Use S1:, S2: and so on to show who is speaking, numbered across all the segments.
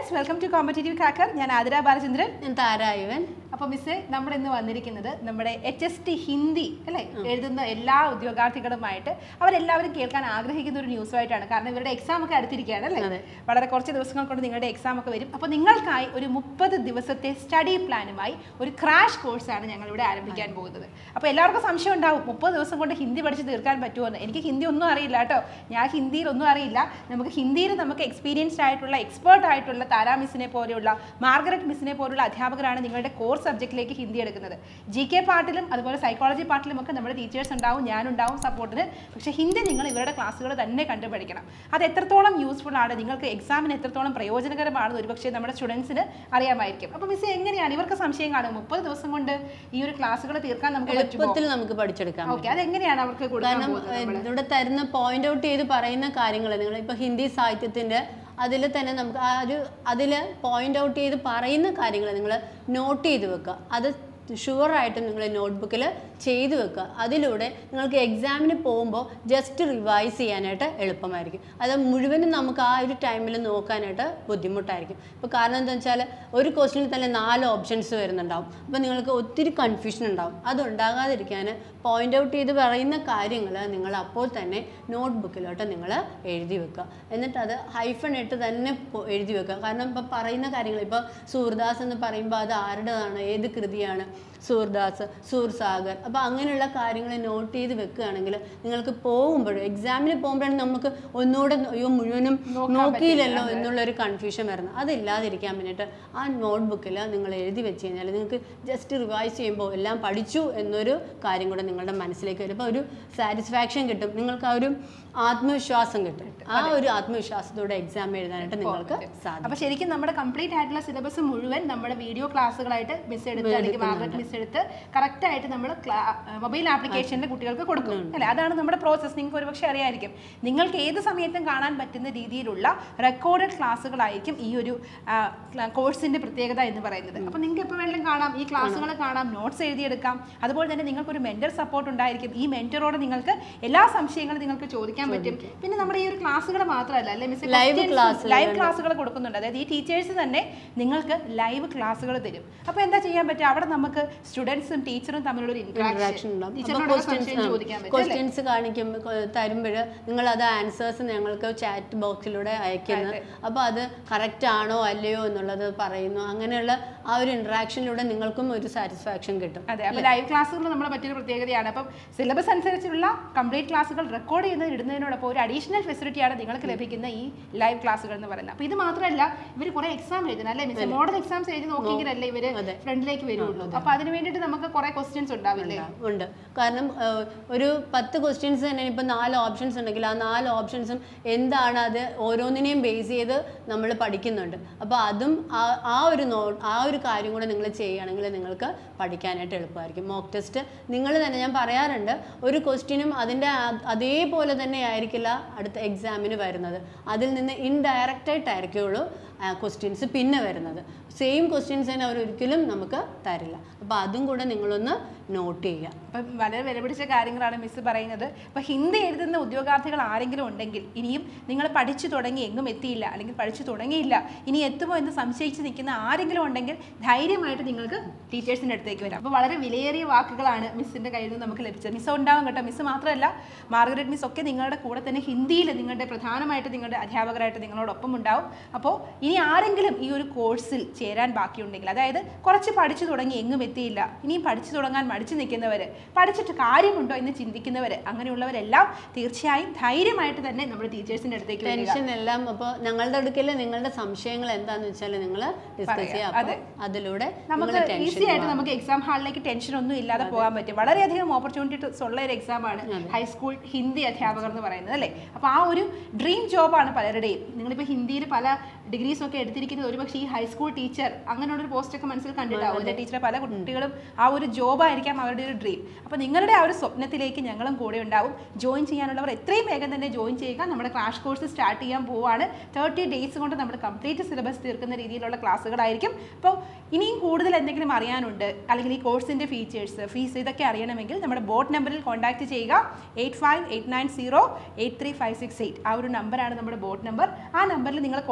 S1: Friends welcome to competitive cracker ഞാൻ ആതിര ബാലചന്ദ്രൻ
S2: ഞാൻ താരായുവൻ
S1: അപ്പോൾ മിസ്സേ നമ്മൾ ഇന്ന് വന്നിരിക്കുന്നത് നമ്മുടെ എച്ച് എസ് ടി ഹിന്ദി അല്ലേ എഴുതുന്ന എല്ലാ ഉദ്യോഗാർത്ഥികളുമായിട്ട് അവരെല്ലാവരും കേൾക്കാൻ ആഗ്രഹിക്കുന്ന ഒരു ന്യൂസുമായിട്ടാണ് കാരണം ഇവരുടെ എക്സാം ഒക്കെ അടുത്തിരിക്കുകയാണ് അല്ലേ
S2: അതെ.
S1: വളരെ കുറച്ച് ദിവസങ്ങൾ കൊണ്ട് നിങ്ങളുടെ എക്സാം ഒക്കെ വരും അപ്പോൾ നിങ്ങൾക്കായി ഒരു മുപ്പത് ദിവസത്തെ സ്റ്റഡി പ്ലാനുമായി ഒരു ക്രാഷ് കോഴ്സാണ് ഞങ്ങൾ ഇവിടെ ആരംഭിക്കാൻ പോകുന്നത് അപ്പോൾ എല്ലാവർക്കും സംശയം ഉണ്ടാവും മുപ്പത് ദിവസം കൊണ്ട് ഹിന്ദി പഠിച്ച് തീർക്കാൻ പറ്റുമോ എന്ന് എനിക്ക് ഹിന്ദി ഒന്നും അറിയില്ല കേട്ടോ ഞാൻ ഹിന്ദിയിൽ ഒന്നും അറിയില്ല നമുക്ക് ഹിന്ദിയിൽ നമുക്ക് എക്സ്പീരിയൻസ്ഡ് ആയിട്ടുള്ള എക്സ്പേർട്ട് ആയിട്ടുള്ള താരാ മിസ്സിനെ പോലെയുള്ള മാർഗരറ്റ് മിസ്സിനെ പോലുള്ള അധ്യാപകരാണ് നിങ്ങളുടെ കോർ സബ്ജക്റ്റിലേക്ക് ഹിന്ദി എടുക്കുന്നത് ജി കെ പാർട്ടിലും അതുപോലെ സൈക്കോളജി പാർട്ടിലും ഒക്കെ നമ്മുടെ ടീച്ചേഴ്സ് ഉണ്ടാവും ഞാനുണ്ടാവും സപ്പോർട്ടിന് പക്ഷേ ഹിന്ദി നിങ്ങൾ ഇവരുടെ ക്ലാസ്സുകൾ തന്നെ കണ്ടു പഠിക്കണം അത് എത്രത്തോളം യൂസ്ഫുൾ ആണ് നിങ്ങൾക്ക് എക്സാമിന് എത്രത്തോളം പ്രയോജനകരമാണെന്ന് ഒരുപക്ഷെ നമ്മുടെ സ്റ്റുഡൻസിന് അറിയാമായിരിക്കും അപ്പോൾ മിസ് എങ്ങനെയാണ് ഇവർക്ക് സംശയം കാണും മുപ്പത് ദിവസം കൊണ്ട് ഈ ഒരു ക്ലാസ്സുകൾ തീർക്കാൻ നമുക്ക് പറ്റുമോ
S2: എളുപ്പത്തിൽ നമുക്ക് പഠിച്ചെടുക്കാം
S1: ഓക്കെ അതെങ്ങനെയാണ് അവർക്ക് കൊടുക്കാൻ
S2: കാരണം
S1: പോകുന്നത്
S2: ഏഹ്, ഇവിടെ തരുന്ന പോയിന്റ് ഔട്ട് ചെയ്ത് പറയുന്ന കാര്യങ്ങൾ നിങ്ങൾ ഇപ്പൊ ഹിന്ദി സാഹിത്യത്തിന്റെ അതിൽ തന്നെ നമുക്ക് ആ ഒരു അതിൽ പോയിന്റ് ഔട്ട് ചെയ്ത് പറയുന്ന കാര്യങ്ങൾ നിങ്ങൾ നോട്ട് ചെയ്ത് വെക്കുക അത് ഷുവറായിട്ടും നിങ്ങൾ നോട്ട്ബുക്കിൽ ചെയ്തു വെക്കുക അതിലൂടെ നിങ്ങൾക്ക് എക്സാമിന് പോകുമ്പോൾ ജസ്റ്റ് റിവൈസ് ചെയ്യാനായിട്ട് എളുപ്പമായിരിക്കും അത് മുഴുവനും നമുക്ക് ആ ഒരു ടൈമിൽ നോക്കാനായിട്ട് ബുദ്ധിമുട്ടായിരിക്കും ഇപ്പോൾ കാരണം എന്താ വെച്ചാൽ ഒരു ക്വസ്റ്റിനിൽ തന്നെ നാല് ഓപ്ഷൻസ് വരുന്നുണ്ടാവും അപ്പോൾ നിങ്ങൾക്ക് ഒത്തിരി കൺഫ്യൂഷൻ ഉണ്ടാവും അത് ഉണ്ടാകാതിരിക്കാൻ പോയിന്റ് ഔട്ട് ചെയ്ത് പറയുന്ന കാര്യങ്ങൾ നിങ്ങൾ അപ്പോൾ തന്നെ നോട്ട്ബുക്കിലോട്ട് നിങ്ങൾ എഴുതി വെക്കുക എന്നിട്ട് അത് ഹൈഫൺ ഇട്ട് തന്നെ പൊ- എഴുതി വെക്കുക കാരണം ഇപ്പോൾ പറയുന്ന കാര്യങ്ങൾ ഇപ്പോൾ സൂർദാസ് എന്ന് പറയുമ്പോൾ അത് ആരുടേതാണ് ഏത് കൃതിയാണ് സൂർദാസ് സൂർസാഗർ അപ്പോൾ അങ്ങനെയുള്ള കാര്യങ്ങൾ നോട്ട് ചെയ്ത് വെക്കുകയാണെങ്കിൽ നിങ്ങൾക്ക് പോകുമ്പോഴും എക്സാമിന് പോകുമ്പോഴാണ് നമുക്ക് ഒന്നുകൂടെ നോ- അയ്യോ മുഴുവനും നോക്കിയില്ലല്ലോ എന്നുള്ളൊരു കൺഫ്യൂഷൻ വരുന്നത് അതില്ലാതിരിക്കാൻ വേണ്ടിയിട്ട് ആ നോട്ട്ബുക്കിൽ നിങ്ങൾ എഴുതി വെച്ച് കഴിഞ്ഞാൽ നിങ്ങൾക്ക് ജസ്റ്റ് റിവൈസ് ചെയ്യുമ്പോൾ എല്ലാം പഠിച്ചു എന്നൊരു കാര്യം കൂടെ നിങ്ങളുടെ മനസ്സിലേക്ക് വരും അപ്പോൾ ഒരു സാറ്റിസ്ഫാക്ഷൻ കിട്ടും നിങ്ങൾക്ക് ആ ഒരു ആത്മവിശ്വാസം കിട്ടും ആ ഒരു ആത്മവിശ്വാസത്തോടെ എക്സാം എഴുതാനായിട്ട് നിങ്ങൾക്ക് സാധിക്കും
S1: അപ്പൊ ശരിക്കും നമ്മുടെ കംപ്ലീറ്റ് ആയിട്ടുള്ള സിലബസ് മുഴുവൻ നമ്മുടെ വീഡിയോ ക്ലാസ്സുകളായിട്ട് മിസ് എടുത്ത് അല്ലെങ്കിൽ മാർഗരറ്റ് മിസ് എടുത്ത് കറക്റ്റ് ആയിട്ട് നമ്മൾ മൊബൈൽ ആപ്ലിക്കേഷനിൽ കുട്ടികൾക്ക് കൊടുക്കും അല്ലെ അതാണ് നമ്മുടെ പ്രോസസ് നിങ്ങൾക്ക് ഒരുപക്ഷെ അറിയായിരിക്കും നിങ്ങൾക്ക് ഏത് സമയത്തും കാണാൻ പറ്റുന്ന രീതിയിലുള്ള റെക്കോർഡഡ് ക്ലാസ്സുകളായിരിക്കും ഈ ഒരു കോഴ്സിന്റെ പ്രത്യേകത എന്ന് പറയുന്നത് അപ്പൊ നിങ്ങൾക്ക് എപ്പോൾ വേണമെങ്കിലും കാണാം ഈ ക്ലാസ്സുകൾ കാണാം നോട്ട്സ് എഴുതിയെടുക്കാം അതുപോലെ തന്നെ നിങ്ങൾക്ക് ഒരു മെന്റർ സപ്പോർട്ട് ഉണ്ടായിരിക്കും ഈ മെന്ററോട് നിങ്ങൾക്ക് എല്ലാ സംശയങ്ങളും നിങ്ങൾക്ക് ചോദിക്കാൻ പറ്റും പിന്നെ നമ്മുടെ ഈ ഒരു ക്ലാസ്സുകൾ മാത്രമല്ല അല്ലെ മിസ്
S2: Live classes
S1: ലൈവ് ക്ലാസ്സുകൾ കൊടുക്കുന്നുണ്ട് അതായത് ഈ ടീച്ചേഴ്സ് തന്നെ നിങ്ങൾക്ക് ലൈവ് ക്ലാസ്സുകൾ തരും അപ്പോൾ എന്താ ചെയ്യാൻ പറ്റുക അവിടെ നമുക്ക് സ്റ്റുഡൻസും ടീച്ചറും തമ്മിലുള്ള ഒരു
S2: interaction
S1: ഇന്ററാക്ഷൻ
S2: ഉണ്ടാവും. അപ്പോൾ
S1: ടീച്ചറിനോട്
S2: questions,
S1: സംശയം
S2: ആ,
S1: ചോദിക്കാൻ പറ്റും അല്ലേ?
S2: questions കാണിക്കുമ്പോൾ തരുമ്പോൾ നിങ്ങൾ അത് ആൻസേഴ്സ് ഞങ്ങൾക്ക് ചാറ്റ് ബോക്സിലൂടെ അയക്കുന്നു അപ്പോൾ അത് കറക്റ്റ് ആണോ അല്ലയോ എന്നുള്ളത് പറയുന്നു അങ്ങനെയുള്ള ആ ഒരു ഇന്ററാക്ഷനിലൂടെ നിങ്ങൾക്കും ഒരു സാറ്റിസ്ഫാക്ഷൻ കിട്ടും
S1: അതെ അപ്പോൾ ലൈവ് ക്ലാസ്സുകൾ നമ്മുടെ മറ്റൊരു പ്രത്യേകതയാണ് അപ്പം സിലബസ് അനുസരിച്ചുള്ള കംപ്ലീറ്റ് ക്ലാസ്സുകൾ റെക്കോർഡ് ചെയ്യുന്നത് ഇടുന്നതിനോടൊപ്പം ഒരു അഡീഷണൽ ഫെസിലിറ്റിയാണ് നിങ്ങൾക്ക് ലഭിക്കുന്ന ഈ ലൈവ് ക്ലാസ്സുകൾ എന്ന് പറയുന്നത് അപ്പോൾ ഇത് മാത്രമല്ല ഇവർ കുറേ എക്സാം എഴുതണം അല്ലേ മിസ് മോഡൽ എക്സാംസ് എഴുതി നോക്കിയെങ്കിലല്ലേ ഇവർ ഫ്രണ്ടിലേക്ക് വരുള്ളൂ അപ്പോൾ അതിന് വേണ്ടിയിട്ട് നമുക്ക് കുറേ ക്വസ്റ്റ്യൻസ് ഉണ്ടാവില്ലേ
S2: ഉണ്ട് കാരണം ഏഹ്, ഒരു പത്ത് ക്വസ്റ്റ്യൻസ് തന്നെ ഇപ്പം നാല് ഓപ്ഷൻസ് ഉണ്ടെങ്കിൽ ആ നാല് ഓപ്ഷൻസും എന്താണ് അത് ഓരോന്നിനെയും ബേസ് ചെയ്ത് നമ്മൾ പഠിക്കുന്നുണ്ട് അപ്പോൾ അതും ആ ആ ഒരു നോ ആ ഒരു കാര്യം കൂടെ നിങ്ങൾ ചെയ്യുകയാണെങ്കിൽ നിങ്ങൾക്ക് പഠിക്കാനായിട്ട് എളുപ്പമായിരിക്കും മോക്ക് ടെസ്റ്റ് നിങ്ങൾ തന്നെ ഞാൻ പറയാറുണ്ട് ഒരു ക്വസ്റ്റ്യനും അതിൻ്റെ ആ- അതേപോലെ തന്നെ ആയിരിക്കില്ല അടുത്ത എക്സാമിന് വരുന്നത് അതിൽ നിന്ന് ഇൻഡയറക്റ്റ് ആയിട്ടായിരിക്കുള്ളൂ ക്വസ്റ്റ്യൻസ് പിന്നെ വരുന്നത് സെയിം ക്വസ്റ്റ്യൻസ് തന്നെ അവർ ഒരിക്കലും നമുക്ക് തരില്ല അപ്പോൾ അതും കൂടെ നിങ്ങളൊന്ന് നോട്ട് ചെയ്യുക
S1: അപ്പം വളരെ വിലപിടിച്ച കാര്യങ്ങളാണ് മിസ് പറയുന്നത് അപ്പം ഹിന്ദി എഴുതുന്ന ഉദ്യോഗാർത്ഥികൾ ആരെങ്കിലും ഉണ്ടെങ്കിൽ ഇനിയും നിങ്ങൾ പഠിച്ചു തുടങ്ങി എങ്ങും എത്തിയില്ല അല്ലെങ്കിൽ പഠിച്ചു തുടങ്ങിയില്ല ഇനി എത്തുമോ എന്ന് സംശയിച്ച് നിൽക്കുന്ന ആരെങ്കിലും ഉണ്ടെങ്കിൽ ധൈര്യമായിട്ട് നിങ്ങൾക്ക് ടീച്ചേഴ്സിൻ്റെ അടുത്തേക്ക് വരാം അപ്പോൾ വളരെ വിലയേറിയ വാക്കുകളാണ് മിസ്സിൻ്റെ കയ്യിൽ നിന്ന് നമുക്ക് ലഭിച്ചത് മിസ് ഉണ്ടാവും കേട്ടോ മിസ് മാത്രമല്ല മാർഗരറ്റ് മിസ് ഒക്കെ നിങ്ങളുടെ കൂടെ തന്നെ ഹിന്ദിയിൽ നിങ്ങളുടെ പ്രധാനമായിട്ട് നിങ്ങളുടെ അധ്യാപകരായിട്ട് നിങ്ങളോടൊപ്പം ഉണ്ടാവും അപ്പോൾ ഇനി ആരെങ്കിലും ഈ ഒരു കോഴ്സിൽ ചേരാൻ ബാക്കിയുണ്ടെങ്കിൽ അതായത് കുറച്ച് പഠിച്ചു തുടങ്ങി എങ്ങും എത്തിയില്ല ഇനിയും പഠിച്ചു തുടങ്ങാൻ മടിച്ചു നിൽക്കുന്നവർ പഠിച്ചിട്ട് കാര്യമുണ്ടോ എന്ന് ചിന്തിക്കുന്നവർ അങ്ങനെയുള്ളവരെല്ലാം തീർച്ചയായും ധൈര്യമായിട്ട് തന്നെ നമ്മുടെ ടീച്ചേഴ്സിൻ്റെ അടുത്തേക്ക് വരിക
S2: ടെൻഷൻ എല്ലാം അപ്പോൾ ഞങ്ങളുടെ അടുക്കൽ നിങ്ങളുടെ സംശയങ്ങൾ എന്താന്ന് വെച്ചാൽ നിങ്ങൾ ഡിസ്കസ് ചെയ്യാം അപ്പോൾ അതിലൂടെ
S1: നമുക്ക്
S2: നിങ്ങൾ ടെൻഷൻ
S1: ഈസി ആയിട്ട് നമുക്ക് എക്സാം ഹാളിലേക്ക് ടെൻഷൻ ഒന്നും ഇല്ലാതെ പോകാൻ പറ്റും വളരെയധികം ഓപ്പർച്യൂണിറ്റീസ് ഉള്ള ഒരു എക്സാം ആണ് ഹൈസ്കൂൾ ഹിന്ദി അധ്യാപകർ എന്ന് പറയുന്നത് അല്ലേ അപ്പോൾ ആ ഒരു ഡ്രീം ജോബാണ് പലരുടെയും നിങ്ങളിപ്പോൾ ഹിന്ദിയിൽ പല ഡിഗ്രീസ് ഒക്കെ എടുത്തിരിക്കുന്നത് ഒരുപക്ഷെ ഈ ഹൈസ്കൂൾ ടീച്ചർ അങ്ങനെയുള്ള ഒരു പോസ്റ്റ് ഒക്കെ മനസ്സിൽ കണ്ടിട്ടാവും അല്ലെ ടീച്ചറെ പല കുട്ടികളും ആ ഒരു ജോബായിരിക്കാം അവരുടെ ഒരു ഡ്രീം അപ്പോൾ നിങ്ങളുടെ ആ ഒരു സ്വപ്നത്തിലേക്ക് ഞങ്ങളും കൂടെ ഉണ്ടാവും ജോയിൻ ചെയ്യാനുള്ളവർ എത്രയും വേഗം തന്നെ ജോയിൻ ചെയ്യുക നമ്മുടെ ക്രാഷ് കോഴ്സ് സ്റ്റാർട്ട് ചെയ്യാൻ പോവാണ് തേർട്ടി ഡേയ്സ് കൊണ്ട് നമ്മൾ കംപ്ലീറ്റ് സിലബസ് തീർക്കുന്ന രീതിയിലുള്ള ക്ലാസ്സുകളായിരിക്കും അപ്പോൾ ഇനിയും കൂടുതൽ എന്തെങ്കിലും അറിയാനുണ്ട് അല്ലെങ്കിൽ ഈ കോഴ്സിൻ്റെ ഫീച്ചേഴ്സ് ഫീസ് ഇതൊക്കെ അറിയണമെങ്കിൽ നമ്മുടെ ബോർഡ് നമ്പറിൽ കോൺടാക്ട് ചെയ്യുക eight five eight nine zero eight three five six eight ആ ഒരു നമ്പറാണ് നമ്മുടെ ബോർഡ് നമ്പർ ആ നമ്പറിൽ നിങ്ങൾ കോൺടാക്ട്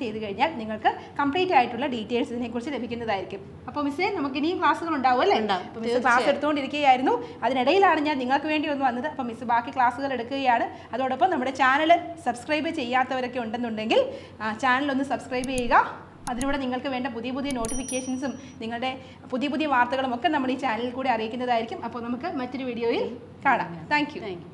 S1: ചെയ്ത് കഴിഞ്ഞാൽ നിങ്ങൾക്ക് കംപ്ലീറ്റ് ആയിട്ടുള്ള ഡീറ്റെയിൽസ് ഇതിനെക്കുറിച്ച് ലഭിക്കുന്നതായിരിക്കും അപ്പോൾ മിസ്സേ നമുക്ക് ഇനിയും ക്ലാസ്സുകൾ ഉണ്ടാവും അല്ലേ
S2: ഉണ്ടാവും,
S1: അപ്പോൾ മിസ് ക്ലാസ് എടുത്തുകൊണ്ടിരിക്കുകയായിരുന്നു അതിനിടയിലാണ് ഞാൻ നിങ്ങൾക്ക് വേണ്ടി ഒന്ന് വന്നത് അപ്പോൾ മിസ് ബാക്കി ക്ലാസ്സുകൾ എടുക്കുകയാണ് അതോടൊപ്പം നമ്മുടെ ചാനൽ സബ്സ്ക്രൈബ് ചെയ്യാത്തവരൊക്കെ ഉണ്ടെന്നുണ്ടെങ്കിൽ ചാനൽ ഒന്ന് സബ്സ്ക്രൈബ് ചെയ്യുക അതിലൂടെ നിങ്ങൾക്ക് വേണ്ട പുതിയ പുതിയ നോട്ടിഫിക്കേഷൻസും നിങ്ങളുടെ പുതിയ പുതിയ വാർത്തകളും ഒക്കെ നമ്മൾ ഈ ചാനലിൽ കൂടെ അറിയിക്കുന്നതായിരിക്കും അപ്പോൾ നമുക്ക് മറ്റൊരു വീഡിയോയിൽ കാണാം താങ്ക്
S2: താങ്ക് യു